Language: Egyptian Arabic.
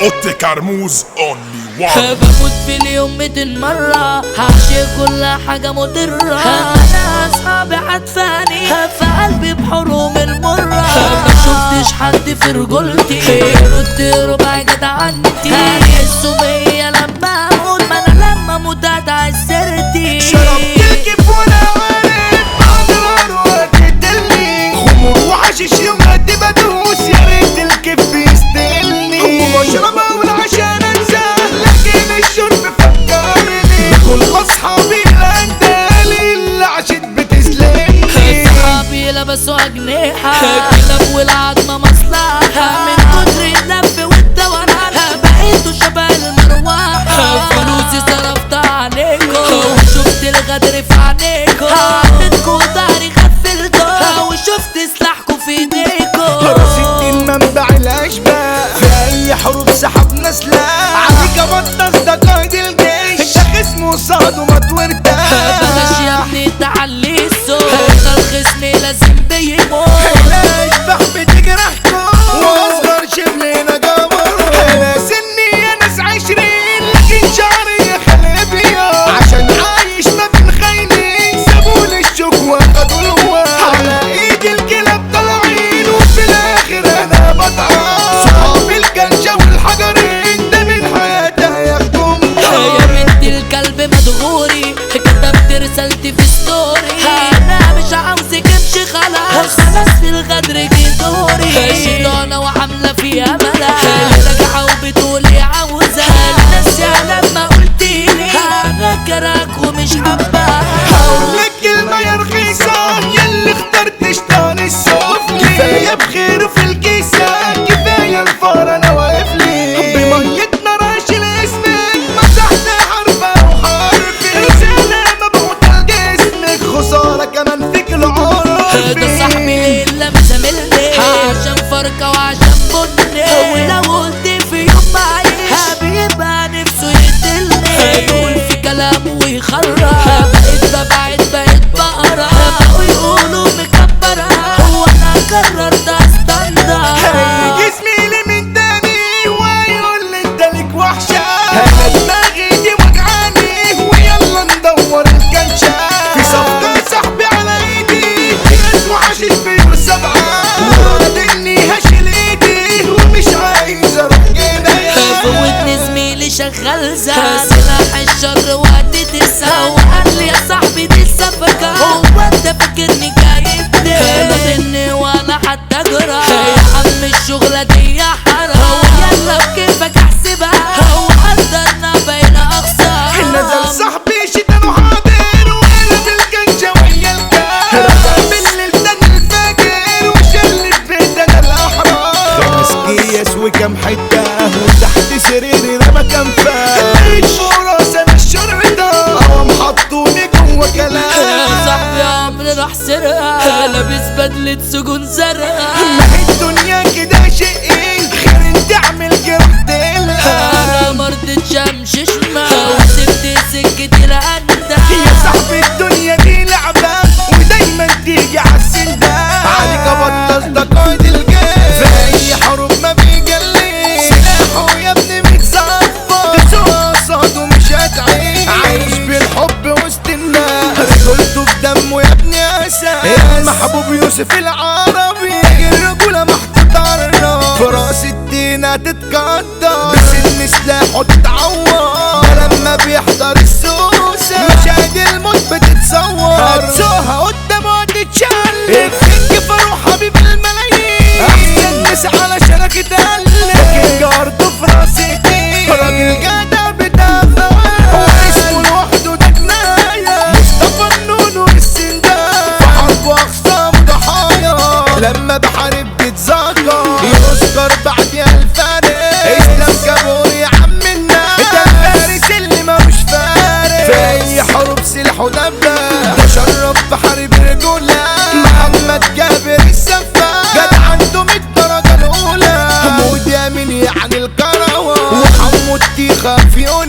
اوتي كرموز اونلي وان بموت في اليوم 200 مرة هعشق كل حاجة مضرة أنا أصحابي عطفاني في قلبي بحروم المرة ما شفتش حد في رجولتي رد ربع جدعنتي هيحسوا بيا لما أموت ما أنا لما أموت هتعس سيرتي شربت الكيف وانا عارف اضرار وقتلني خمور وحشيش يوم قد بدوس يا ريت الكيف بيستلني وبشرب اول عشان انساه لكن الشرب فكرني كل اصحابي الاندالي اللي عشت بتسلمني صحابي لبسوا أجنحة الكلاب والعظمة مصلحة من كتر اللف والدوران بقيتوا شبه المروحة فلوسي صرفتها عليكم وشفت الغدر في عينيكم عطيتكوا ضهري غفلتكم وشفت سلاحكوا في ايديكم رصيد المنبع الاشباه في اي حروب سحبنا سلاح عليك بطس ده قائد الجيش ده خصمه صاد وما بلاش يا تورتاح ابني تعلي الصوت ده الخصم لازم بيموت الاشباح بتجرحكم واصغر شبلنا جبر انا سني يا ناس عشرين لكن شعري خلي بيا عشان عايش ما بين خاينين سابوا الشوك واخدوا الهوا على ايد الكلاب طالعين وفي الاخر انا بطعن صحاب الجنجة والحجرين ده من حياتي هياخدوا يا بنت الكلب مدغوري كتبت رسالتي في ستوري انا مش عاوزك امشي خلاص خلاص في الغدر جه دوري شيطانة وعاملة فيها ملاك راجعة وبتقولي عاوزة ناسية لما قلتيلي انا كراك ومش حباك هقولك كلمة يا رخيصة ياللي اخترت شطان السفلي كفاية بخير في الكيسة كفاية الفار انا واقف لي بميتنا راشل اسمك مسحت حرفة وحرفي رسالة مبعوثة لجسمك خسارة كمان فيك العرف ده صاحبي اللي مزاملني عشان فرقة وعشان بني ولو قلت في يوم معيش بيبقى نفسه يقتلني يقول في كلامه ويخرب بقيت ببعد بقيت بقرا بقوا يقولوا مكبرة هو انا قررت استنضف هيجي زميلي من تاني ويقول لي انت ليك وحشة انا دماغي دي وجعاني ويلا ندور الكنشة في صفقة صاحبي على ايدي ناس وحشيش بيور سبعة مراد اني هشيل ايدي ومش عايز اروح جناية فوتني زميلي شغال زاد سلاح الشر وقت تسعى وقال لي يا صاحبي دي السفكة هو انت فاكرني جايبني بدني وانا حتى اجرى يا عم الشغلة دي يا حرام يلا بكيفك احسبها هو قدرنا بين اخسر نزل صاحبي شتان وحاضر وقلب الكنشة ويا الكار رجع بالليل تاني الفجر وشلت بيت انا الاحرار خمس كيس وكم حتة وتحت سريري رمى كم فات لقيت فراس انا الشرطة قوم حطوني جوا كلام صاحبي عمري راح سرقة لابس بدلة سجون زرقاء ما هي الدنيا كده شقين خير تعمل جرح تلقى انا مرضتش امشي شمال وسبت سكتي لأندى يا صاحبي الدنيا دي لعبة ودايما تيجي عالسندة عليك بطل ده قائد الجيش في أي حروب ما بيجلي سلاحه يا ابني متصفى تسوق قصاده مش هتعيش عايش بالحب وسط الناس رجولته في دمه يا ابني أساس محبوب يوسف العربي الرجولة محطوط على النار في راس الدينة تتقدر بسن سلاحه تتعور لما بيحضر السوسة مشاهد الموت بتتصور هتسوها قدامه تتشل الكينج فاروق حبيب الملايين احسن ناس على شركة قلب لكن جارته في راسي راجل جدع بتاع فوائد واسمه لوحده ده كناية مصطفى النون والسندان في حرب واخصام ضحايا لما بحارب بتذكر يذكر بعد يا الفارق اسلام جابور يا عم الناس ده الفارس اللي ملوش فارق في اي حروب سلاح ودبة تشرف بحارب رجولة محمد جابر السفاح جدع عنده من الدرجة الأولى حمود يامين يعني الكروة وحمو التيخة في